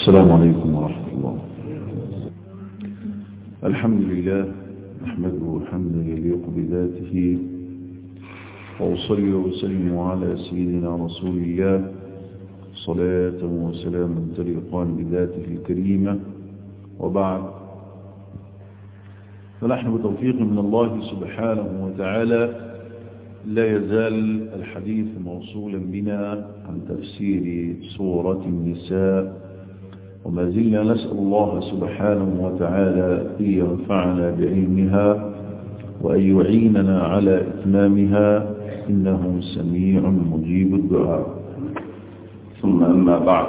السلام عليكم ورحمة الله الحمد لله نحمده حمدا يليق بذاته وأصلي وسلم على سيدنا رسول الله صلاة وسلاما تليقان بذاته الكريمة وبعد فنحن بتوفيق من الله سبحانه وتعالى لا يزال الحديث موصولا بنا عن تفسير سورة النساء وما زلنا نسأل الله سبحانه وتعالى أن ينفعنا بعلمها وأن يعيننا على إتمامها إنه سميع مجيب الدعاء ثم أما بعد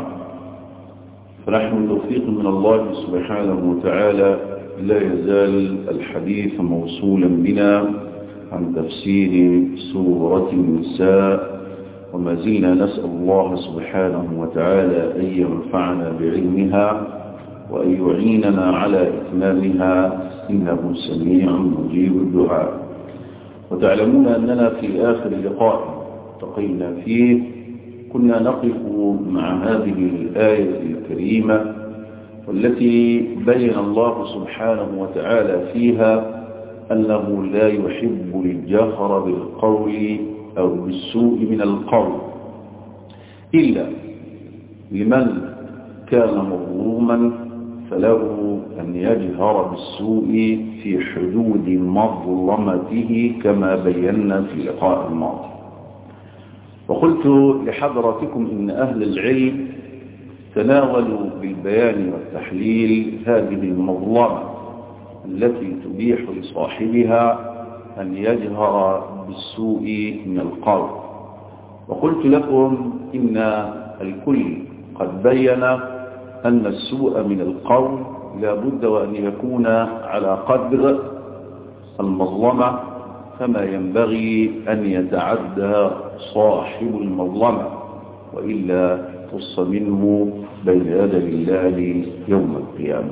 فنحن توفيق من الله سبحانه وتعالى لا يزال الحديث موصولا بنا عن تفسير سورة النساء وما زلنا نسأل الله سبحانه وتعالى أن ينفعنا بعلمها وأن يعيننا على إتمامها إنه سميع مجيب الدعاء وتعلمون أننا في آخر لقاء التقينا فيه كنا نقف مع هذه الآية الكريمة والتي بين الله سبحانه وتعالى فيها أنه لا يحب الجهر بالقول أو بالسوء من القول إلا لمن كان مظلوما فله أن يجهر بالسوء في حدود مظلمته كما بينا في اللقاء الماضي وقلت لحضراتكم إن أهل العلم تناولوا بالبيان والتحليل هذه المظلمة التي تبيح لصاحبها أن يجهر بالسوء من القول وقلت لكم إن الكل قد بين أن السوء من القول لا بد وأن يكون على قدر المظلمة فما ينبغي أن يتعدى صاحب المظلمة وإلا تص منه بين يدي الله يوم القيامة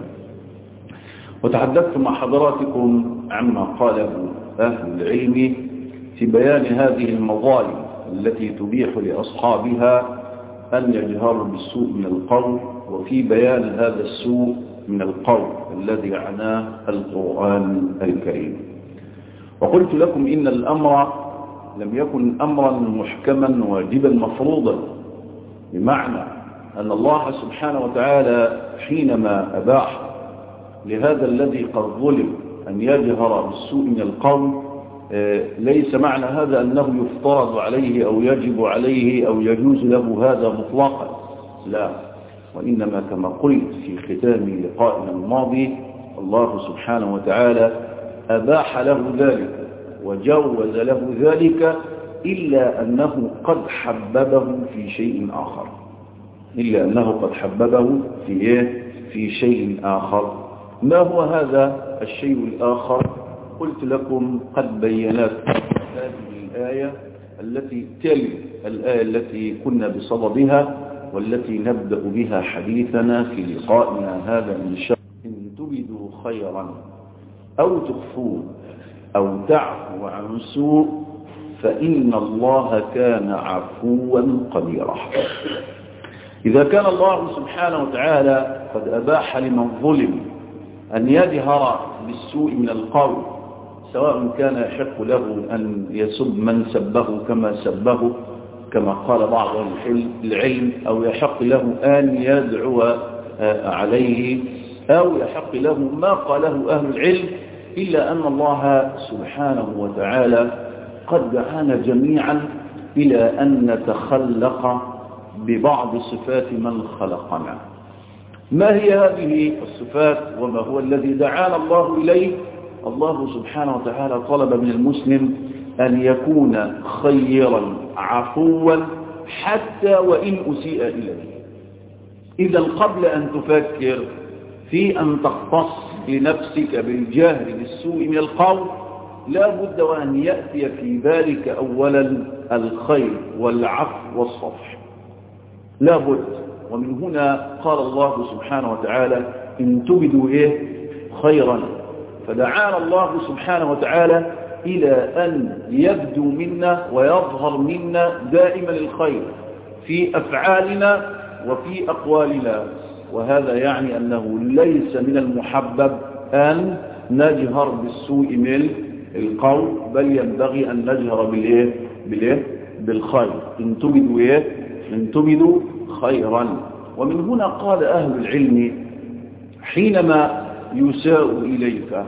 وتحدثت مع حضراتكم عما قاله أهل العلم في بيان هذه المظالم التي تبيح لأصحابها أن يجهروا بالسوء من القول وفي بيان هذا السوء من القول الذي عناه القرآن الكريم وقلت لكم إن الأمر لم يكن أمرا محكما واجبا مفروضا بمعنى أن الله سبحانه وتعالى حينما أباح لهذا الذي قد ظلم أن يجهر بالسوء من القول ليس معنى هذا أنه يفترض عليه أو يجب عليه أو يجوز له هذا مطلقا لا وإنما كما قلت في ختام لقائنا الماضي الله سبحانه وتعالى أباح له ذلك وجوز له ذلك إلا أنه قد حببه في شيء آخر إلا أنه قد حببه في في شيء آخر ما هو هذا الشيء الآخر قلت لكم قد بينت هذه الآية التي تلي الآية التي كنا بصددها والتي نبدأ بها حديثنا في لقائنا هذا إن شاء إن تبدوا خيرا أو تخفوه أو تعفو عن سوء فإن الله كان عفوا قديرا إذا كان الله سبحانه وتعالى قد أباح لمن ظلم أن يجهر بالسوء من القول سواء كان يحق له أن يسب من سبه كما سبه كما قال بعض العلم أو يحق له أن يدعو عليه أو يحق له ما قاله أهل العلم إلا أن الله سبحانه وتعالى قد دعانا جميعا إلى أن نتخلق ببعض صفات من خلقنا ما هي هذه الصفات وما هو الذي دعانا الله إليه الله سبحانه وتعالى طلب من المسلم أن يكون خيرا عفوا حتى وإن أسيء إليه إذا قبل أن تفكر في أن تختص لنفسك بالجهر بالسوء من القول لا بد وأن يأتي في ذلك أولا الخير والعفو والصفح لا بد ومن هنا قال الله سبحانه وتعالى إن تبدوا إيه خيرا فدعانا الله سبحانه وتعالى إلى أن يبدو منا ويظهر منا دائما الخير في أفعالنا وفي أقوالنا وهذا يعني أنه ليس من المحبب أن نجهر بالسوء من القول بل ينبغي أن نجهر بالإيه بالإيه بالخير إن تبدوا إيه إن تبدوا خيرا ومن هنا قال أهل العلم حينما يساء إليك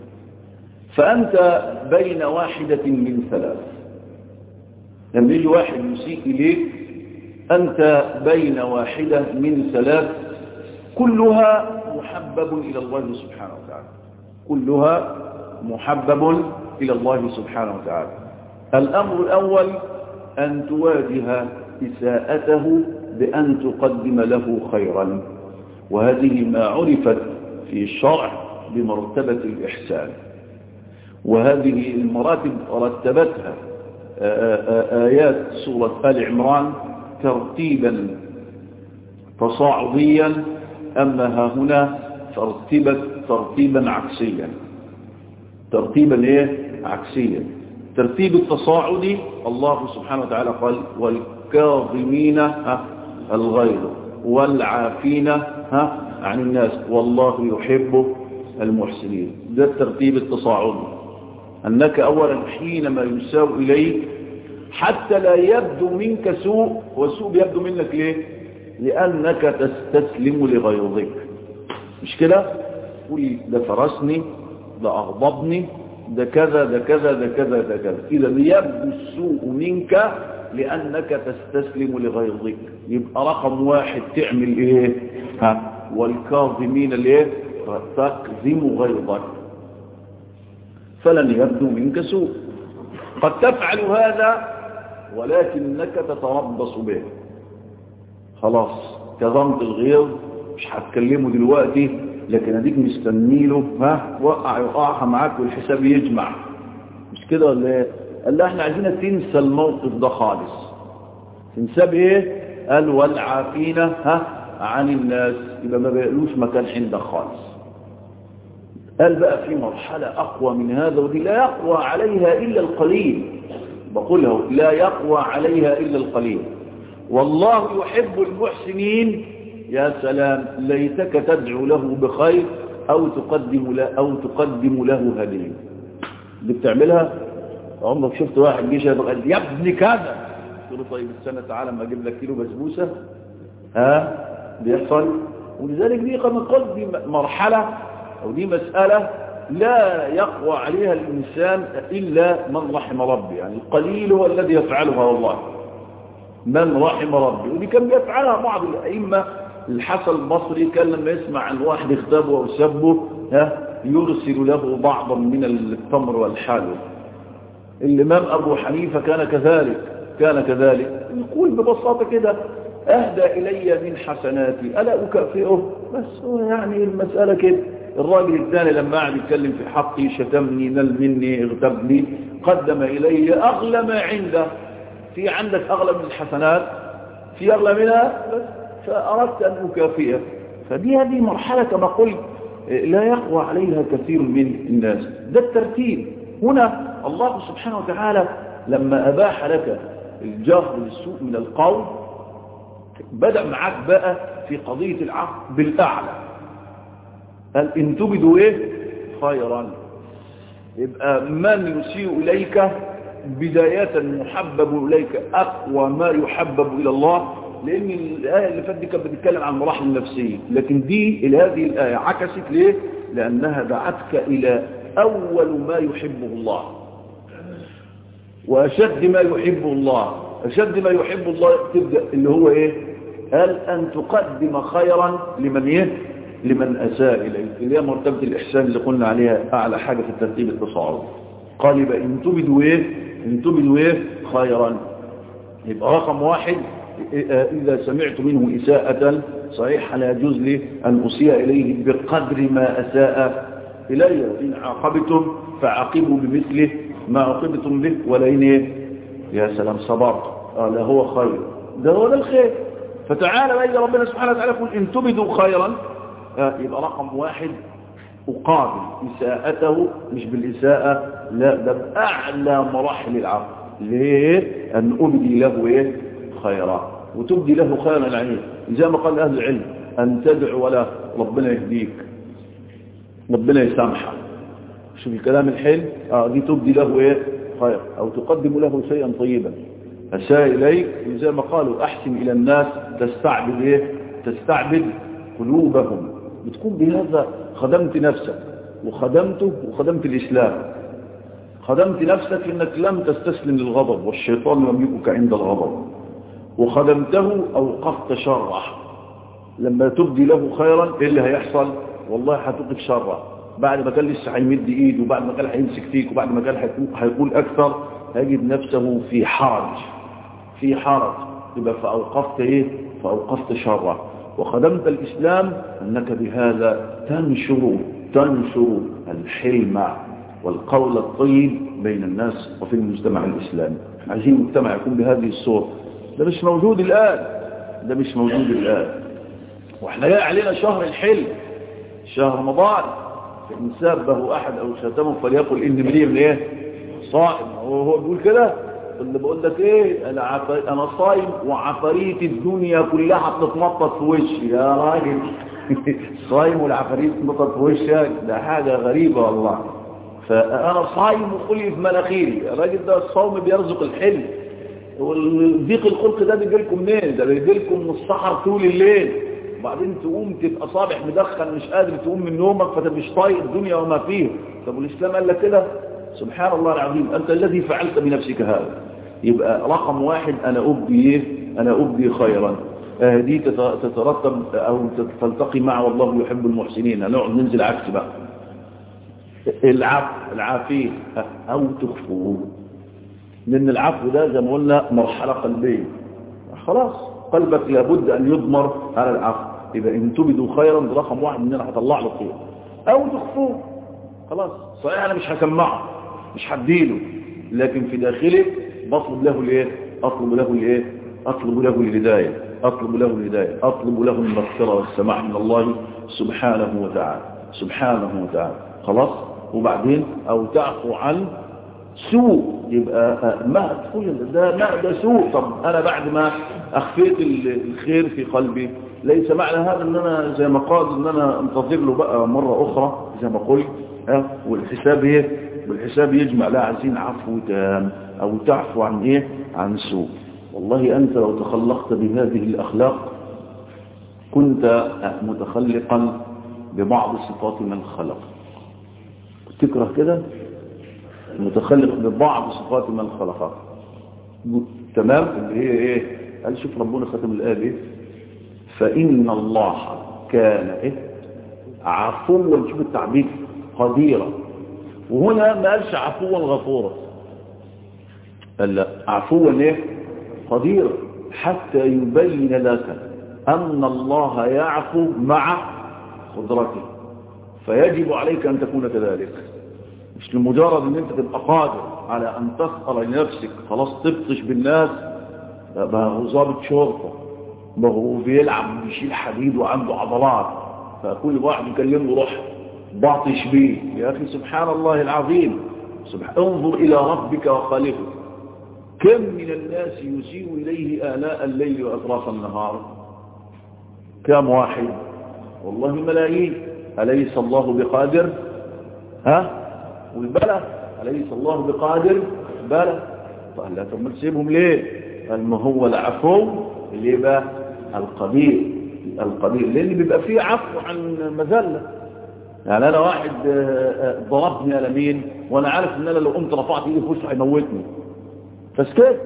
فأنت بين واحدة من ثلاث لما يجي واحد يسيء إليك أنت بين واحدة من ثلاث كلها محبب إلى الله سبحانه وتعالى كلها محبب إلى الله سبحانه وتعالى الأمر الأول أن تواجه إساءته بأن تقدم له خيرا وهذه ما عرفت في الشرع بمرتبة الإحسان وهذه المراتب رتبتها آيات سورة آل عمران ترتيبا تصاعديا أما ها هنا ترتيبا ترتيبا عكسيا ترتيبا ايه عكسيا ترتيب التصاعدي الله سبحانه وتعالى قال والكاظمين الغيظ والعافين ها عن الناس والله يحب المحسنين ده الترتيب التصاعدي أنك أولا حينما يساء إليك حتى لا يبدو منك سوء والسوء بيبدو منك ليه لأنك تستسلم لغيظك مش كده قولي ده فرسني ده أغضبني ده كذا ده كذا ده كذا ده كذا إذا يبدو السوء منك لأنك تستسلم لغيظك يبقى رقم واحد تعمل إيه ها والكاظمين ليه تكظم غيظك فلن يبدو منك سوء قد تفعل هذا ولكنك تتربص به خلاص كظمت الغيظ مش هتكلمه دلوقتي لكن اديك مستنيله ها وقع يقعها معاك والحساب يجمع مش كده ولا ايه قال له احنا عايزينك تنسى الموقف ده خالص تنسى بايه قال والعافين ها عن الناس يبقى ما بيقلوش مكان عندك خالص قال بقى في مرحلة أقوى من هذا ودي لا يقوى عليها إلا القليل بقوله لا يقوى عليها إلا القليل والله يحب المحسنين يا سلام ليتك تدعو له بخير أو تقدم له, أو تقدم له هديه دي بتعملها عمرك شفت واحد جيش قال يا ابن كذا تقول له طيب السنة تعالى ما اجيب لك كيلو بسبوسة ها بيحصل ولذلك دي كما قلت دي مرحلة أو دي مسألة لا يقوى عليها الإنسان إلا من رحم ربي يعني القليل هو الذي يفعلها والله من رحم ربي ودي كان بيفعلها بعض الأئمة الحسن البصري كان لما يسمع عن واحد اغتابه أو سبه ها يرسل له بعضا من التمر والحلوى الإمام أبو حنيفة كان كذلك كان كذلك يقول ببساطة كده أهدى إلي من حسناتي ألا أكافئه بس هو يعني المسألة كده الراجل الثاني لما قعد يتكلم في حقي شتمني نل مني اغتبني قدم إلي أغلى ما عنده في عندك أغلى من الحسنات في أغلى منها بس فأردت أن أكافئه فدي هذه مرحلة كما قلت لا يقوى عليها كثير من الناس ده الترتيب هنا الله سبحانه وتعالى لما أباح لك الجهر للسوء من القول بدأ معاك بقى في قضية العقل بالأعلى قال إن تبدوا إيه خيرا يبقى من يسيء إليك بداية محبب إليك أقوى ما يحبب إلى الله لأن الآية اللي فاتت دي كانت بتتكلم عن المراحل النفسية لكن دي هذه الآية عكست ليه لأنها دعتك إلى أول ما يحبه الله وأشد ما يحبه الله أشد ما يحب الله تبدأ اللي هو إيه قال أن تقدم خيرا لمن إيه لمن أساء إليك اللي هي مرتبة الإحسان اللي قلنا عليها أعلى حاجة في الترتيب التصاعد قال يبقى إن تبدوا إيه إن تبدوا إيه خيرا يبقى رقم واحد إذا سمعت منه إساءة صحيح لا يجوز لي أن أسيء إليه بقدر ما أساء إلي إن عاقبتم فعاقبوا بمثله ما عاقبتم به ولئن إيه يا سلام صبرت قال هو خير ده هو ده الخير فتعالى بقى ربنا سبحانه وتعالى يقول إن تبدوا خيرا يبقى رقم واحد أقابل إساءته مش بالإساءة لا ده بأعلى مراحل العقل ليه أن أبدي له إيه خيرا وتبدي له خيرا العين زي ما قال أهل العلم أن تدعو له ربنا يهديك ربنا يسامحك شوف الكلام الحلو اه دي تبدي له ايه خير او تقدم له شيئا طيبا اساء اليك زي ما قالوا احسن الى الناس تستعبد ايه تستعبد قلوبهم بتكون بهذا خدمت نفسك وخدمته وخدمت الاسلام خدمت نفسك انك لم تستسلم للغضب والشيطان يملكك عند الغضب وخدمته اوقفت شره لما تبدي له خيرا ايه اللي هيحصل والله هتوقف شره بعد ما كان لسه هيمد ايده وبعد ما كان هيمسك فيك وبعد ما كان هيقول اكثر هيجد نفسه في حرج في حرج يبقى فاوقفت ايه فاوقفت شره وخدمت الاسلام انك بهذا تنشر تنشر الحلم والقول الطيب بين الناس وفي المجتمع الاسلامي عايزين مجتمع يكون بهذه الصوره ده مش موجود الان ده مش موجود الان واحنا جاي علينا شهر الحلم شهر رمضان فإن سابه أحد أو شتمه فليقل إن مريء من إيه صائم وهو بيقول كده اللي بقول لك إيه أنا, عفر... أنا صايم وعفاريت الدنيا كلها بتتنطط في وشي يا راجل صايم والعفاريت بتتنطط في وشك ده حاجة غريبة والله فأنا صايم وقلي في مناخيري الراجل ده الصوم بيرزق الحلم والضيق الخلق ده بيجي لكم منين ده بيجي لكم من السحر طول الليل وبعدين تقوم تبقى صابح مدخن مش قادر تقوم من نومك فتبقى مش طايق الدنيا وما فيها طب والاسلام قال لك كده سبحان الله العظيم انت الذي فعلت بنفسك هذا يبقى رقم واحد انا ابدي ايه انا ابدي خيرا آه دي تترتب او تلتقي مع والله يحب المحسنين هنقعد ننزل عكس بقى العفو العافيه او تخفوه لان العفو ده زي ما قلنا مرحله قلبيه خلاص قلبك لابد ان يضمر على العفو يبقى ان تبدوا خيرا رقم واحد مننا هطلع له خير او تخفوه خلاص صحيح انا مش هسمعه مش هديله لكن في داخله بطلب له الايه اطلب له الايه اطلب له الهدايه اطلب له الهدايه اطلب له المغفره والسماح من الله سبحانه وتعالى سبحانه وتعالى خلاص وبعدين او تعفو عن سوء يبقى ما تقول ده ما ده سوء طب انا بعد ما اخفيت الخير في قلبي ليس معنى هذا ان انا زي ما قال ان انا انتظر له بقى مرة اخرى زي ما قلت ها والحساب ايه والحساب يجمع لا عايزين عفو تام او تعفو عن ايه عن سوء والله انت لو تخلقت بهذه الاخلاق كنت متخلقا ببعض صفات من خلق تكره كده متخلق ببعض صفات من خلقها تمام اللي هي ايه قال شوف ربنا ختم الايه ايه فان الله كان ايه عفوا شوف التعبير قديرا وهنا ما قالش عفوا غفورا قال لا عفوا ايه قديرا حتى يبين لك ان الله يعفو مع قدرته فيجب عليك ان تكون كذلك مش لمجرد ان انت تبقى قادر على ان تسأل لنفسك خلاص تبطش بالناس بقى هو ضابط شرطة بقى هو بيلعب بيشيل حديد وعنده عضلات فكل واحد يكلمه روح باطش بيه يا اخي سبحان الله العظيم سبحان انظر الى ربك وخالقه كم من الناس يسيء اليه آلاء الليل واطراف النهار كم واحد والله ملايين أليس الله بقادر ها والبلى أليس الله بقادر بلى فقال لا طب ما تسيبهم ليه قال ما هو العفو اللي بقى القدير القدير لان بيبقى فيه عفو عن مذله يعني انا واحد ضربني على مين وانا عارف ان انا لو قمت رفعت ايدي في وشه هيموتني فسكت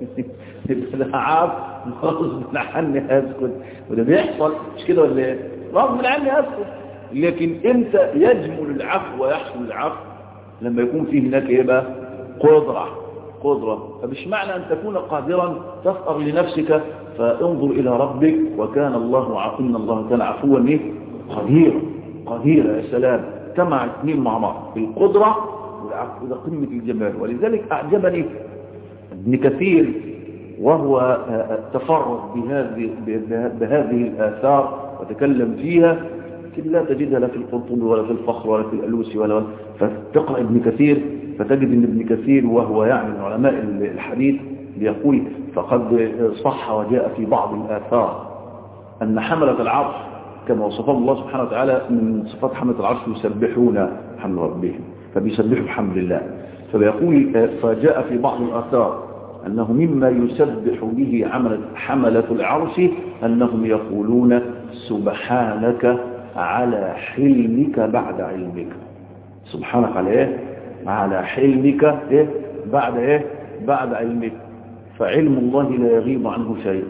ده عاف غصب عني اسكت وده بيحصل مش كده ولا ايه غصب عني اسكت لكن امتى يجمل العفو ويحصل العفو لما يكون فيه هناك ايه بقى قدرة قدرة فمش معنى ان تكون قادرا تفقر لنفسك فانظر الى ربك وكان الله عفوا ان الله كان عفوا ايه قدير قدير يا سلام جمع اثنين مع بعض القدرة والعفو ده قمة الجمال ولذلك اعجبني ابن كثير وهو تفرد بهذه بهذه الآثار وتكلم فيها لا تجدها لا في القرطبي ولا في الفخر ولا في الألوسي ولا, ولا فتقرأ ابن كثير فتجد ان ابن كثير وهو يعني من علماء الحديث بيقول فقد صح وجاء في بعض الآثار أن حملة العرش كما وصفه الله سبحانه وتعالى من صفات حملة العرش يسبحون حمد ربهم فبيسبحوا بحمد الله فبيقول فجاء في بعض الآثار أنه مما يسبح به عملة حملة العرش أنهم يقولون سبحانك على حلمك بعد علمك سبحانك على إيه؟ على حلمك إيه؟ بعد إيه؟ بعد علمك فعلم الله لا يغيب عنه شيء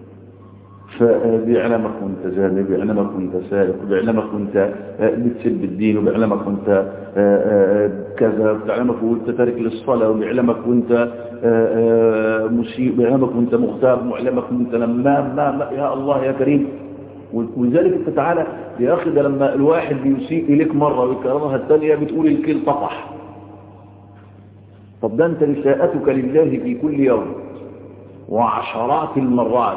فبيعلمك وانت زاني بيعلمك وانت سارق بيعلمك وانت بتسب الدين وبيعلمك وانت كذا بيعلمك وانت تارك للصلاة وبيعلمك وانت مسيء بيعلمك وانت مغتاب وبيعلمك وانت لما ما ما يا الله يا كريم ولذلك انت تعالى يا اخي ده لما الواحد بيسيء اليك مرة ويكررها الثانية بتقول الكل طفح طب ده انت رساءتك لله في كل يوم وعشرات المرات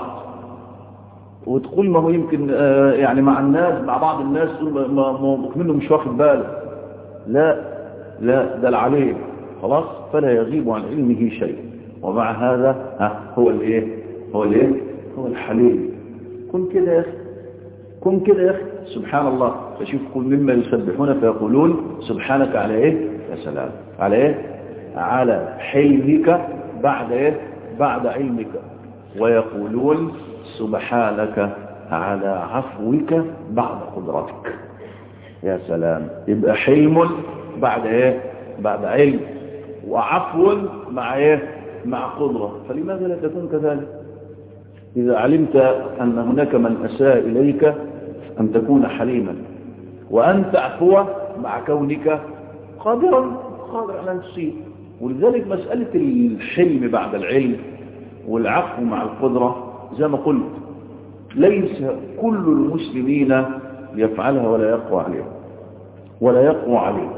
وتقول ما هو يمكن آه يعني مع الناس مع بعض الناس منه مش واخد باله لا لا ده العليم خلاص فلا يغيب عن علمه شيء ومع هذا ها هو الايه هو الايه هو الحليم كن كده يا اخي كن كده يا اخي سبحان الله فشوف كل مما يسبحون فيقولون سبحانك على ايه يا سلام على ايه على حلمك بعد ايه بعد علمك ويقولون سبحانك على عفوك بعد قدرتك يا سلام يبقى حلم بعد ايه بعد علم وعفو مع ايه مع قدرة فلماذا لا تكون كذلك إذا علمت أن هناك من أساء إليك أن تكون حليما وأن تعفو مع كونك قادرا قادر على أن تصيب ولذلك مسألة الحلم بعد العلم والعفو مع القدرة زي ما قلت ليس كل المسلمين يفعلها ولا يقوى عليها ولا يقوى عليه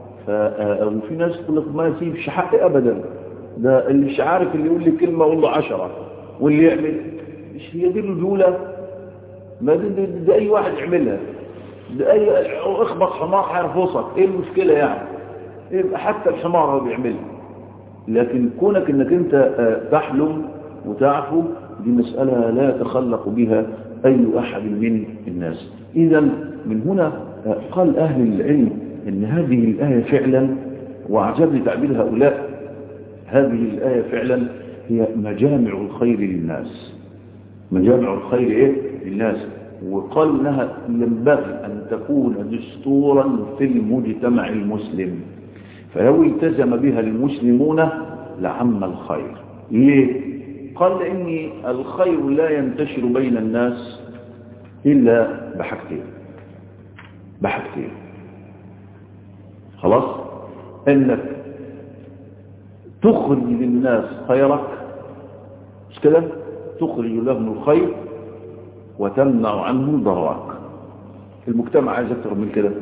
وفي ناس تقول لك ما يسيبش حق ابدا ده اللي مش عارف اللي يقول لي كلمه اقول له 10 واللي يعمل مش هي دي الرجوله ما دي, دي, دي اي واحد يعملها ده اي اخبط حمار هيرفصك ايه المشكله يعني يبقى حتى الحمار هو بيعملها لكن كونك انك انت تحلم وتعفو دي مسألة لا يتخلق بها أي أحد من الناس إذا من هنا قال أهل العلم أن هذه الآية فعلا وعجبني تعبير هؤلاء هذه الآية فعلا هي مجامع الخير للناس مجامع الخير إيه؟ للناس وقال انها ينبغي أن تكون دستورا في المجتمع المسلم فلو التزم بها المسلمون لعم الخير ليه؟ قال لأن الخير لا ينتشر بين الناس إلا بحاجتين بحاجتين خلاص انك تخرج للناس خيرك مش كده تخرج لهم الخير وتمنع عنهم ضررك المجتمع عايز اكتر من كده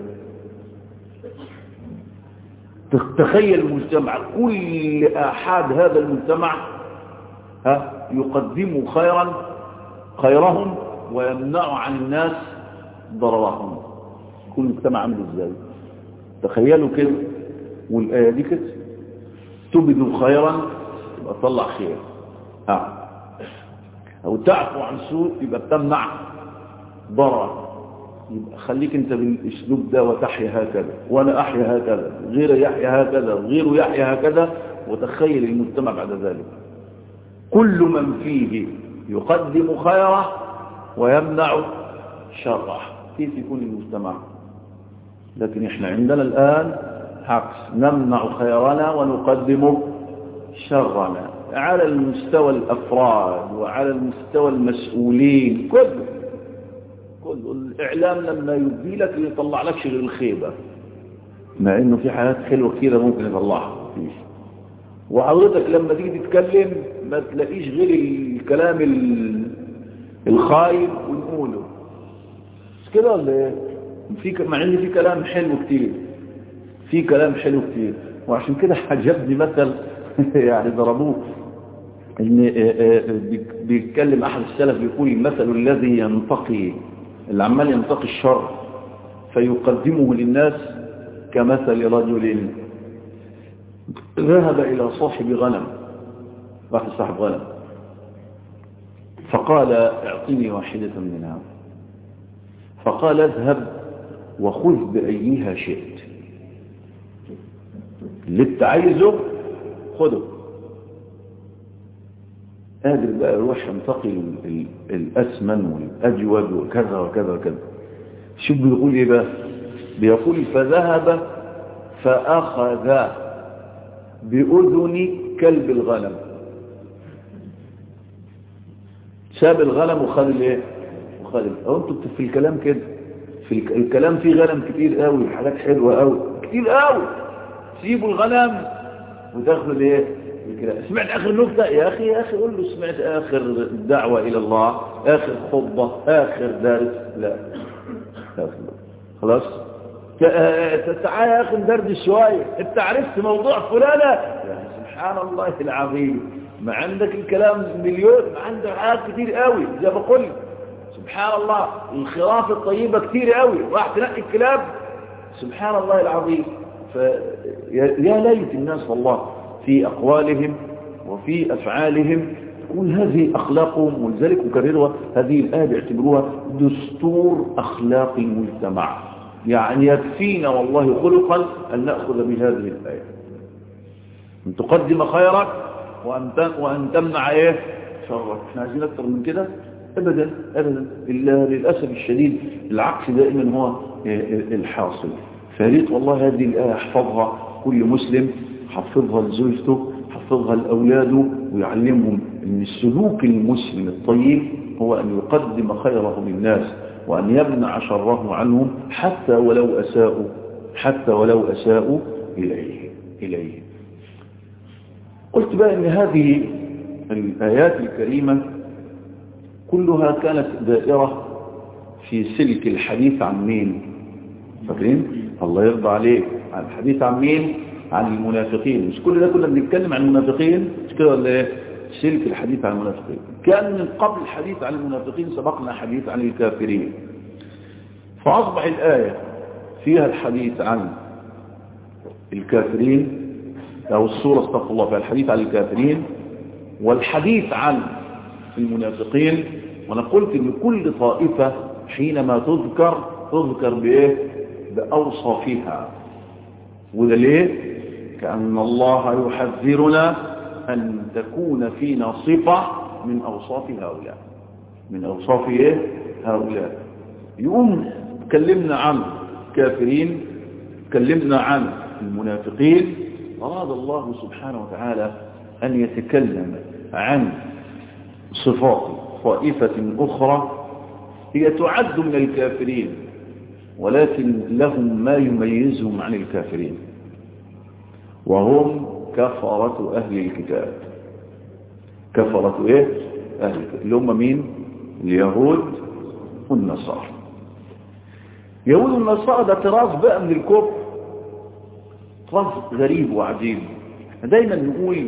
تخيل المجتمع كل احد هذا المجتمع ها يقدم خيرا خيرهم ويمنع عن الناس ضررهم كل مجتمع عامل ازاي تخيلوا كده والآية دي كده تبدو خيرا يبقى تطلع خير ها او تعفو عن سوء يبقى بتمنع ضرر يبقى خليك انت بالاسلوب ده وتحيا هكذا وانا احيا هكذا غير يحيا هكذا غيره يحيا هكذا وتخيل المجتمع بعد ذلك كل من فيه يقدم خيره ويمنع شره كيف يكون المجتمع لكن احنا عندنا الآن عكس نمنع خيرنا ونقدم شرنا على المستوى الأفراد وعلى المستوى المسؤولين كل كل الإعلام لما يبدي لك يطلع لك غير الخيبة مع انه في حاجات حلوة كثيرة ممكن يطلعها فيش وحضرتك لما تيجي تتكلم ما تلاقيش غير الكلام الخايب ونقوله مش كده ولا ايه في مع ان في كلام حلو كتير في كلام حلو كتير وعشان كده عجبني مثل يعني ضربوه ان بيتكلم احد السلف بيقول المثل الذي ينتقي اللي عمال ينتقي الشر فيقدمه للناس كمثل رجل ذهب الى صاحب غنم واحد صاحب غنم فقال اعطيني واحدة منها فقال اذهب وخذ بأيها شئت اللي انت عايزه خده قادر بقى يروح ينتقل الأسمن والأجود وكذا وكذا وكذا شوف بيقول ايه بقى بيقول فذهب فأخذ بأذن كلب الغنم ساب الغنم وخد الايه وخد او انتوا في الكلام كده في الكلام فيه غنم كتير قوي حاجات حلوه قوي كتير قوي سيبوا الغنم وتاخدوا الايه الكلام سمعت اخر نكته يا اخي يا اخي قول له سمعت اخر دعوه الى الله اخر خطبه اخر درس لا خلاص تعالى يا اخي ندردش شويه انت عرفت موضوع فلانه سبحان الله العظيم ما عندك الكلام مليون ما عندك حاجات كتير قوي زي ما قلت سبحان الله الخراف الطيبة كتير قوي راح تنقي الكلاب سبحان الله العظيم فيا ليت الناس والله في أقوالهم وفي أفعالهم تكون هذه أخلاقهم ولذلك أكررها هذه الآية بيعتبروها دستور أخلاق المجتمع يعني يكفينا والله خلقا أن نأخذ بهذه الآية أن تقدم خيرك وأن وأن تمنع إيه شرك احنا عايزين أكثر من كده أبدا أبدا إلا للأسف الشديد العكس دائما هو الحاصل فريت والله هذه الآية احفظها كل مسلم حفظها لزوجته حفظها لأولاده ويعلمهم أن السلوك المسلم الطيب هو أن يقدم خيره للناس وأن يمنع شره عنهم حتى ولو أساءوا حتى ولو أساءوا إليه إليه قلت بقى أن هذه الآيات الكريمة كلها كانت دائرة في سلك الحديث عن مين فاكرين الله يرضى عليك عن الحديث عن مين عن المنافقين مش كل ده كنا بنتكلم عن المنافقين مش كده ولا ايه سلك الحديث عن المنافقين كان من قبل الحديث عن المنافقين سبقنا حديث عن الكافرين فأصبح الآية فيها الحديث عن الكافرين أو السورة استغفر الله فيها الحديث عن الكافرين والحديث عن المنافقين وانا قلت ان كل طائفة حينما تذكر تذكر بايه باوصافها وده ليه كأن الله يحذرنا ان تكون فينا صفة من اوصاف هؤلاء من اوصاف ايه هؤلاء يقوم تكلمنا عن كافرين تكلمنا عن المنافقين أراد الله سبحانه وتعالى أن يتكلم عن صفات طائفة أخرى هي تعد من الكافرين ولكن لهم ما يميزهم عن الكافرين وهم كفرة أهل الكتاب كفرة إيه؟ أهل الكتاب اللي هم مين؟ اليهود والنصارى يهود والنصارى ده طراز بقى من الكفر طراز غريب وعجيب دايما نقول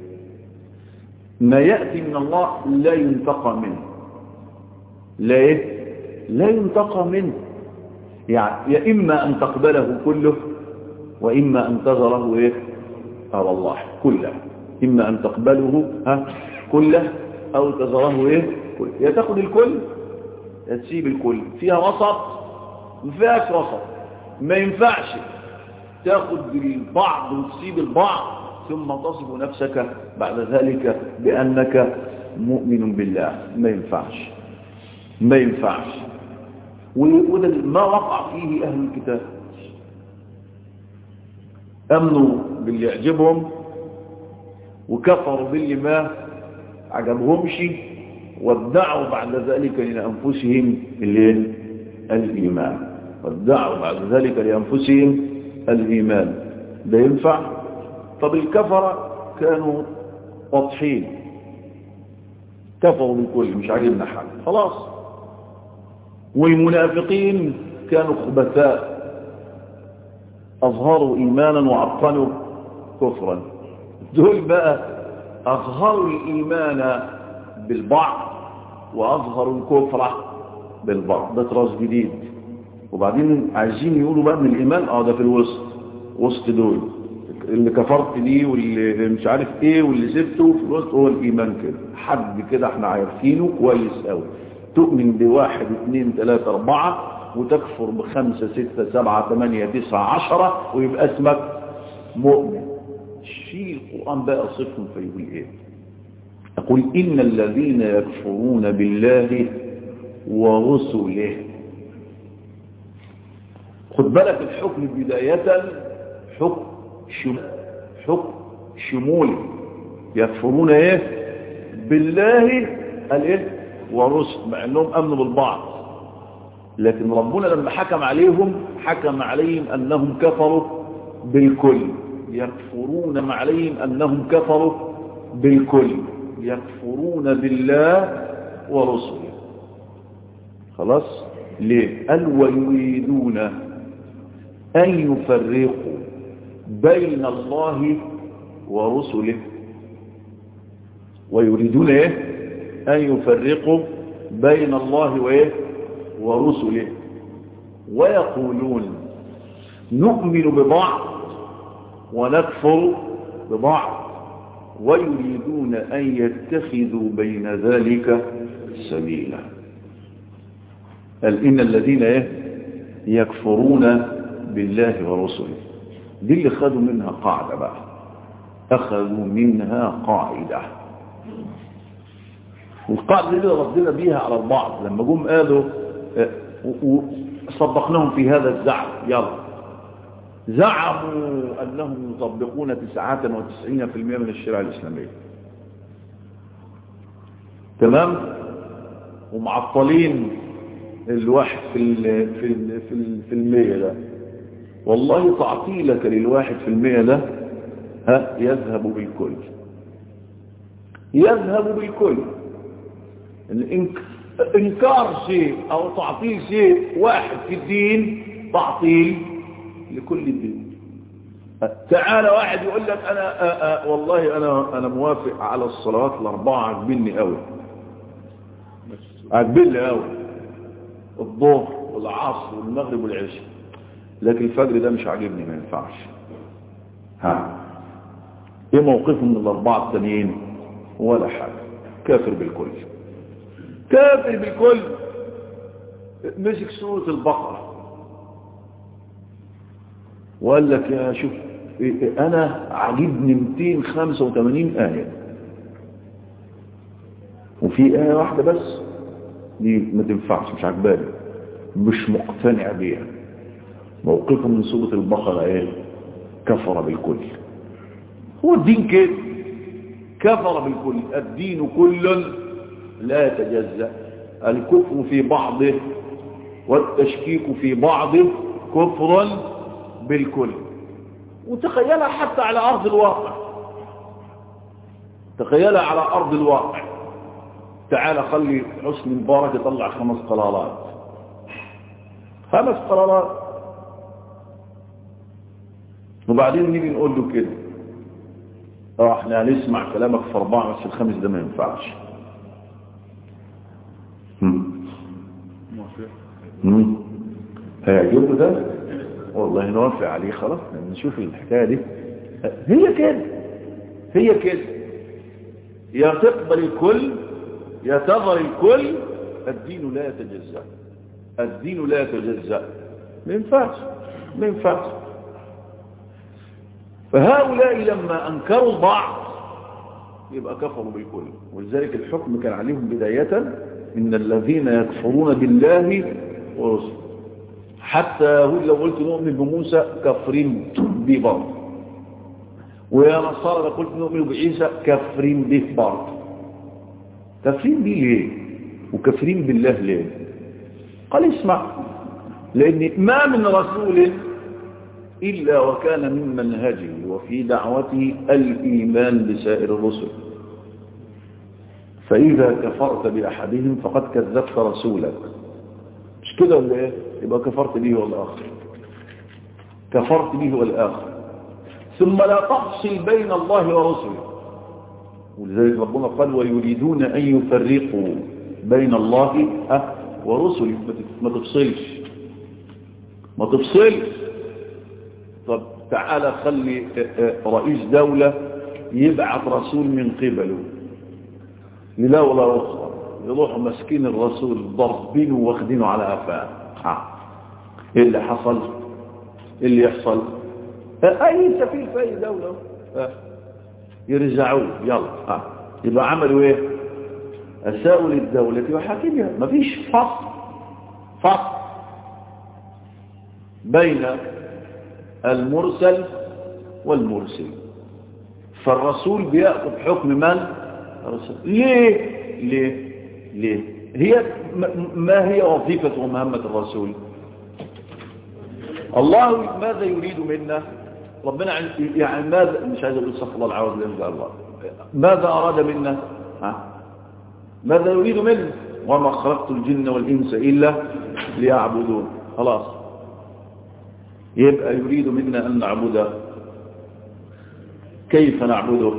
ما يأتي من الله لا ينتقى منه لا إيه؟ لا ينتقى منه يعني يا إما أن تقبله كله وإما أن تذره إيه أو الله كله إما أن تقبله ها كله أو تذره إيه كله يا تاخد الكل يا تسيب الكل فيها وسط ما فيهاش وسط ما ينفعش تاخد البعض وتسيب البعض ثم تصف نفسك بعد ذلك بأنك مؤمن بالله ما ينفعش ما ينفعش وده ما وقع فيه أهل الكتاب أمنوا باللي يعجبهم وكفروا باللي ما عجبهمش وادعوا بعد ذلك لأنفسهم الإيمان وادعوا بعد ذلك لأنفسهم الإيمان ده ينفع طب الكفرة كانوا واضحين كفروا بالكل مش عاجبنا حاجة خلاص والمنافقين كانوا خبثاء أظهروا إيمانا وعطنوا كفرا دول بقى أظهروا الإيمان بالبعض وأظهروا الكفر بالبعض ده تراث جديد وبعدين عايزين يقولوا بقى من الإيمان اه ده في الوسط وسط دول اللي كفرت ليه واللي مش عارف ايه واللي سبته في الوسط هو الإيمان كده حد كده احنا عارفينه كويس قوي تؤمن بواحد اثنين ثلاثة اربعة وتكفر بخمسة ستة سبعة ثمانية تسعة عشرة ويبقى اسمك مؤمن شيء القرآن بقى صفهم فيقول ايه يقول إن الذين يكفرون بالله ورسله خد بالك الحكم بداية حكم شمول حكم شمولي يكفرون ايه بالله قال ايه ورسل مع انهم امنوا بالبعض لكن ربنا لما حكم عليهم حكم عليهم انهم كفروا بالكل يكفرون عليهم انهم كفروا بالكل يكفرون بالله ورسله خلاص ليه قال ويريدون ان يفرقوا بين الله ورسله ويريدون ايه ان يفرقوا بين الله وايه ورسله ويقولون نؤمن ببعض ونكفر ببعض ويريدون ان يتخذوا بين ذلك سبيلا قال ان الذين ايه يكفرون بالله ورسله دي اللي خدوا منها قاعده بقى اخذوا منها قاعده والقاعدة اللي ردنا بيها على البعض لما جم قالوا وصدقناهم في هذا الزعم يلا زعموا أنهم يطبقون 99% من الشريعة الإسلامية تمام ومعطلين الواحد في ال في ال في, ال في المية ده والله تعطيلك للواحد في المية ده ها يذهب بالكل يذهب بالكل انكار شيء او تعطيل شيء واحد في الدين تعطيل لكل الدين تعالى واحد يقول لك انا آآ آآ والله انا انا موافق على الصلوات الاربعه عجبني قوي عجبني قوي الظهر والعصر والمغرب والعشاء لكن الفجر ده مش عاجبني ما ينفعش ها ايه موقفه من الاربعه التانيين ولا حاجه كافر بالكل كافر بالكل مسك سورة البقرة وقال لك يا شوف انا عجبني 285 آية وفي آية واحدة بس دي ما تنفعش مش عجباني مش مقتنع بيها موقفه من سورة البقرة ايه كفر بالكل هو الدين كده كفر بالكل الدين كل لا يتجزأ الكفر في بعضه والتشكيك في بعضه كفر بالكل وتخيلها حتى على أرض الواقع تخيلها على أرض الواقع تعال خلي حسن مبارك يطلع خمس قرارات خمس قرارات وبعدين نيجي نقول له كده اه احنا هنسمع كلامك في اربعه بس الخامس ده ما ينفعش هيعجبه ده والله نوافق عليه خلاص نشوف الحكايه دي هي كده هي كده يا تقبل الكل يا تظهر الكل الدين لا يتجزأ الدين لا يتجزأ ما ينفعش ما ينفعش فهؤلاء لما أنكروا البعض يبقى كفروا بالكل ولذلك الحكم كان عليهم بداية إن الذين يكفرون بالله ورسله حتى لو قلت نؤمن بموسى كفرين به برضه ويا نصارى لو قلت نؤمن بعيسى كفرين به برضه كفرين به ليه وكفرين بالله ليه قال اسمع لأن ما من رسول إلا وكان من منهجه وفي دعوته الإيمان بسائر الرسل فإذا كفرت بأحدهم فقد كذبت رسولك مش كده ولا ايه يبقى كفرت به والآخر كفرت به والآخر ثم لا تفصل بين الله ورسله ولذلك ربنا قال ويريدون أن يفرقوا بين الله ورسله ما تفصلش ما تفصلش طب تعالى خلي رئيس دولة يبعث رسول من قبله لدولة أخرى يروحوا مسكين الرسول ضربينه واخدينه على أفاه ايه اللي حصل ايه اللي يحصل اي سفير في اي دولة اه. يرجعوه يلا اه. يبقى عملوا ايه اساءوا للدولة وحاكمها مفيش فصل فصل بين المرسل والمرسل فالرسول بيأخذ حكم من الرسول ليه ليه ليه هي ما هي وظيفة ومهمة الرسول الله ماذا يريد منا ربنا يعني ماذا مش عايز اقول استغفر الله العظيم ان شاء الله ماذا اراد منا ها ماذا يريد منا وما خلقت الجن والانس الا ليعبدون خلاص يبقى يريد منا ان نعبده كيف نعبده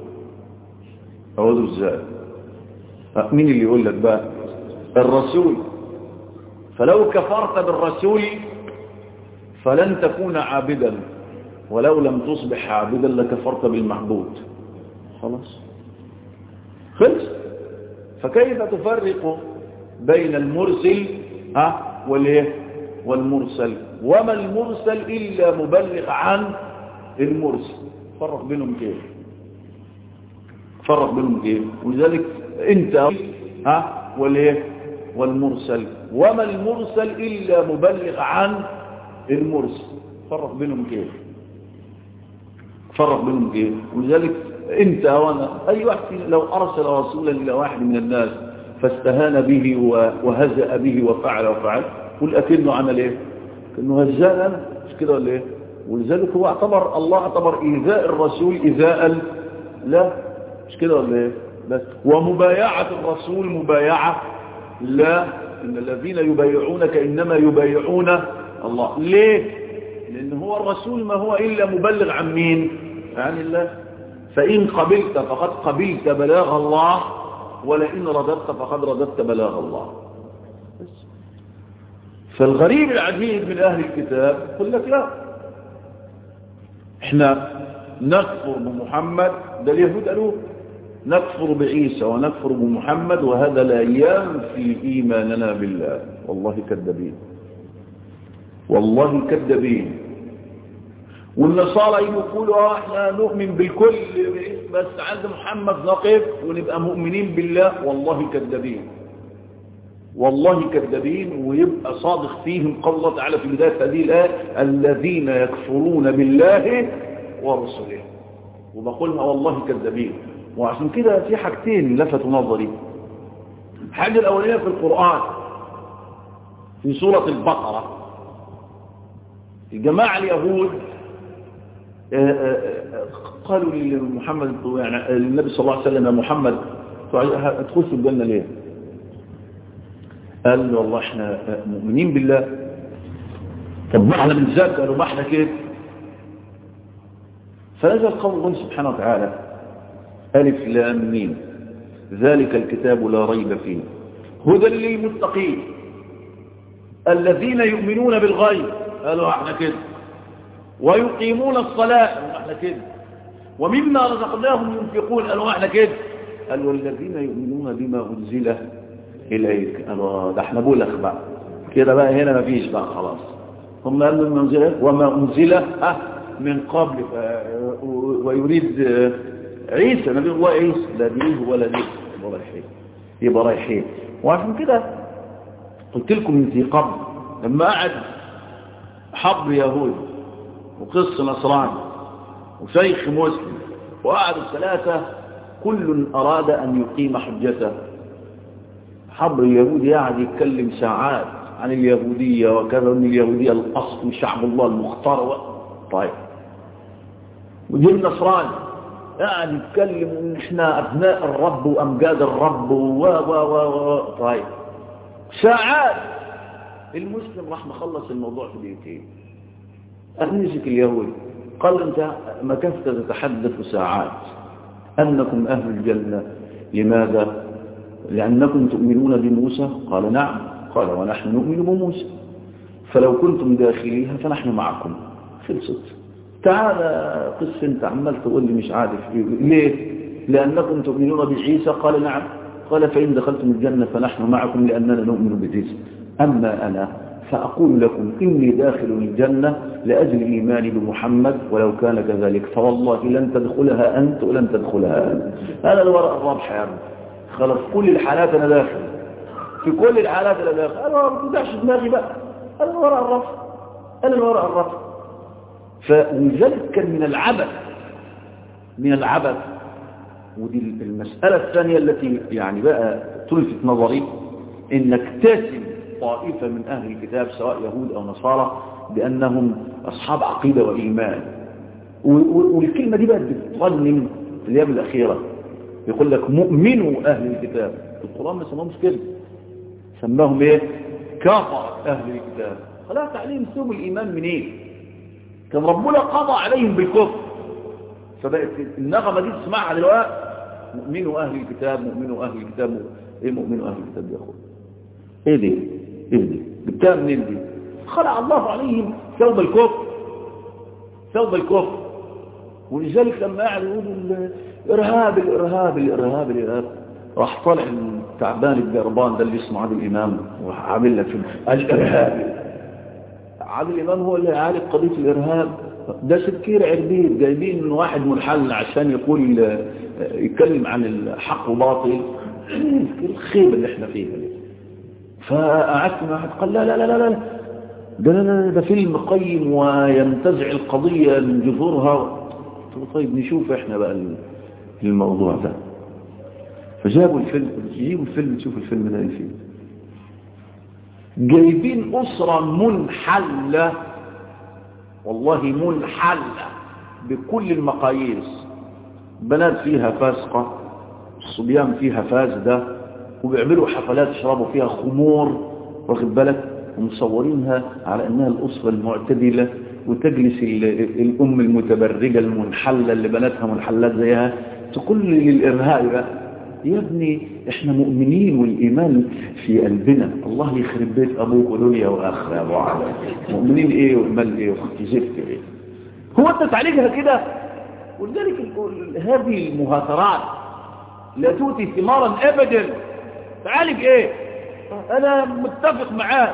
اعوذ ازاي مين اللي يقول لك بقى الرسول فلو كفرت بالرسول فلن تكون عابدا ولو لم تصبح عابدا لكفرت بالمعبود خلاص خلص فكيف تفرق بين المرسل ها والايه والمرسل وما المرسل الا مبلغ عن المرسل فرق بينهم كيف فرق بينهم كيف ولذلك انت ها والايه والمرسل وما المرسل الا مبلغ عن المرسل فرق بينهم كيف فرق بينهم كيف ولذلك انت وانا اي واحد لو ارسل رسولا الى واحد من الناس فاستهان به وهزأ به وفعل وفعل قل اكنه عمل ايه كانه هزأ انا مش كده ولا ايه ولذلك هو اعتبر الله اعتبر ايذاء الرسول ايذاء لا مش كده ولا ايه بس ومبايعة الرسول مبايعة لا ان الذين يبايعونك انما يبايعون الله ليه لان هو الرسول ما هو الا مبلغ عن مين عن الله فان قبلت فقد قبلت بلاغ الله ولئن رددت فقد رددت بلاغ الله بس. فالغريب العجيب من اهل الكتاب يقول لك لا احنا نكفر بمحمد ده اليهود قالوه نكفر بعيسى ونكفر بمحمد وهذا لا ينفي إيماننا بالله والله كذابين والله كذابين والنصارى يقولوا احنا نؤمن بالكل بس عند محمد نقف ونبقى مؤمنين بالله والله كذابين والله كذابين ويبقى صادق فيهم قول الله تعالى في بداية هذه الآية الذين يكفرون بالله ورسله وبقولها والله كذابين وعشان كده في حاجتين لفتوا نظري الحاجة الأولية في القرآن في سورة البقرة الجماعة اليهود قالوا لمحمد يعني النبي صلى الله عليه وسلم يا محمد تخش الجنة ليه قال له والله احنا مؤمنين بالله طب ما احنا بنزاد قالوا ما احنا كده فنزل قول الله سبحانه وتعالى ألف لام ميم ذلك الكتاب لا ريب فيه هدى للمتقين الذين يؤمنون بالغيب قالوا احنا كده ويقيمون الصلاة احنا كده ومما رزقناهم ينفقون قالوا احنا كده قالوا والذين يؤمنون بما أنزل إليك قالوا ده احنا بولخ بقى كده بقى هنا مفيش بقى خلاص هم قالوا ما أنزل وما أنزل اه من قبل ويريد عيسى نبي الله عيسى لا ديه ولا ديه يبقى رايحين يبقى رايحين وعشان كده قلت لكم من ذي قبل لما قعد حب يهود وقص نصراني وشيخ مسلم وقعدوا الثلاثة كل أراد أن يقيم حجته حبر اليهودي قاعد يتكلم ساعات عن اليهودية وكذا وان اليهودية الأصل شعب الله المختار و... طيب وجه النصراني قاعد يتكلم ان احنا ابناء الرب وامجاد الرب و و و طيب ساعات المسلم راح مخلص الموضوع في دقيقتين أمسك اليهود قال انت ما كنت تتحدث ساعات انكم اهل الجنه لماذا لانكم تؤمنون بموسى قال نعم قال ونحن نؤمن بموسى فلو كنتم داخليها فنحن معكم خلصت تعال قص انت عمال تقول لي مش عارف ليه لأنكم تؤمنون بعيسى قال نعم قال فإن دخلتم الجنة فنحن معكم لأننا نؤمن بعيسى أما أنا فأقول لكم إني داخل الجنة لأجل إيماني بمحمد ولو كان كذلك فوالله لن تدخلها أنت ولن تدخلها أنت هذا الورق الرابح يا رب خلاص كل الحالات أنا داخل في كل الحالات أنا داخل أنا ما بدعش دماغي بقى أنا الورق الرابح أنا الورق الرابح فلذلك كان من العبث من العبث ودي المسألة الثانية التي يعني بقى تلفت نظري انك تسم طائفة من اهل الكتاب سواء يهود او نصارى بانهم اصحاب عقيدة وايمان والكلمة دي بقت بتتغنم في الايام الاخيرة يقول لك مؤمنوا اهل الكتاب القرآن ما سماهمش كده سماهم ايه كفر اهل الكتاب خلاص عليهم سوم الايمان منين إيه؟ كان ربنا قضى عليهم بالكفر فبقت النغمة دي تسمعها دلوقتي مؤمنوا أهل الكتاب مؤمنوا أهل الكتاب إيه مؤمنوا أهل الكتاب يا أخوة إيه دي إيه دي جبتها منين دي خلع الله عليهم ثوب الكفر ثوب الكفر ولذلك لما قاعد يقولوا الإرهاب الإرهاب الإرهاب الإرهاب راح طالع التعبان الجربان ده اللي اسمه عادل الإمام وراح عامل لك الإرهاب عادل الإمام هو اللي عالج قضية الإرهاب ده سكير عربيد جايبين من واحد منحل عشان يقول يتكلم عن الحق وباطل الخيبة اللي احنا فيها دي فقعدت مع واحد قال لا لا لا لا لا ده لا لا ده فيلم قيم وينتزع القضية من جذورها قلت له طيب نشوف احنا بقى الموضوع ده فجابوا الفيلم جيبوا الفيلم تشوف الفيلم ده ايه فيه جايبين أسرة منحلة والله منحلة بكل المقاييس بنات فيها فاسقة الصبيان فيها فاسدة وبيعملوا حفلات يشربوا فيها خمور واخد بالك ومصورينها على انها الاسرة المعتدلة وتجلس الام المتبرجة المنحلة اللي بناتها منحلات زيها تقول للارهاب بقى يا ابني احنا مؤمنين والايمان في قلبنا الله يخرب بيت ابوك ودنيا واخره يا ابو علي مؤمنين ايه وايمان ايه واختي زفت ايه هو انت تعالجها كده ولذلك هذه المهاترات لا تؤتي ثمارا ابدا تعالج ايه انا متفق معاه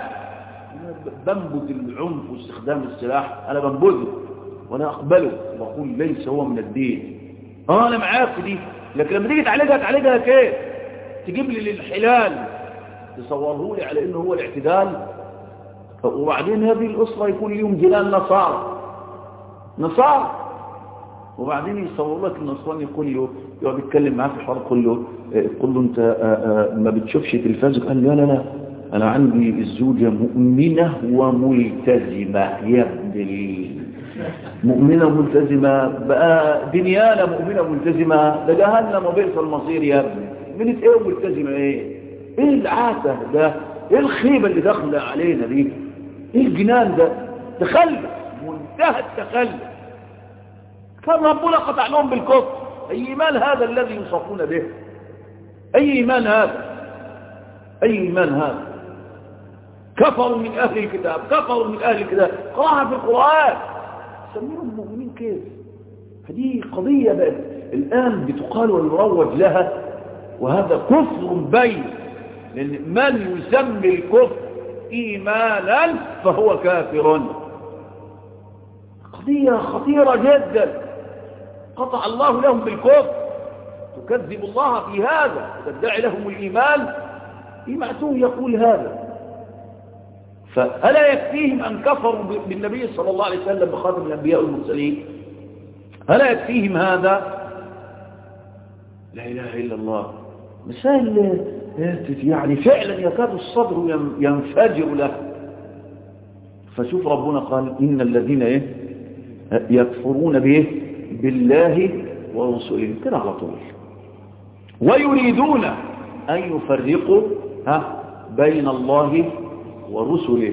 بنبذ العنف واستخدام السلاح انا بنبذه وانا اقبله واقول ليس هو من الدين اه انا معاك في دي لكن لما تيجي تعالجها تعالجها كيف تجيب لي للحلال تصوره لي على انه هو الاعتدال وبعدين هذه الاسره يكون لهم جنان نصارى نصارى وبعدين يصور لك النصراني يقول له يقعد يتكلم معاه في الحوار يقول له يقول له انت ما بتشوفش تلفاز قال له لا لا لا انا عندي الزوجه مؤمنه وملتزمه يا ابن مؤمنة ملتزمة بقى دنيانا مؤمنة ملتزمة ده جهنم وبئس المصير يا ابني من ايه ملتزمة ايه ايه العاته ده ايه الخيبة اللي داخله علينا دي ايه الجنان ده تخلف منتهى التخلف كان ربنا قطع لهم بالكفر اي ايمان هذا الذي يوصفون به اي ايمان هذا اي ايمان هذا كفروا من اهل الكتاب كفروا من اهل الكتاب قراها في القرآن سميهم مؤمنين كيف هذه قضية بقت الآن بتقال ويروج لها وهذا كفر بين لأن من يسمي الكفر إيمانا فهو كافر قضية خطيرة جدا قطع الله لهم بالكفر تكذب الله في هذا وتدعي لهم الإيمان إيمعتوه يقول هذا فألا يكفيهم أن كفروا بالنبي صلى الله عليه وسلم بخاتم الأنبياء والمرسلين ألا يكفيهم هذا لا إله إلا الله مثال يعني فعلا يكاد الصدر ينفجر له فشوف ربنا قال إن الذين إيه يكفرون به بالله ورسوله كده على طول ويريدون أن يفرقوا ها بين الله ورسله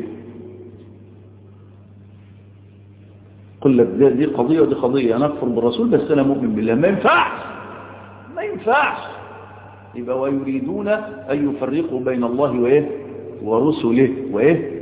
قل لك دي قضية ودي قضية أنا أكفر بالرسول بس أنا مؤمن بالله ما ينفعش ما ينفعش يبقى ويريدون أن يفرقوا بين الله وإيه ورسله وإيه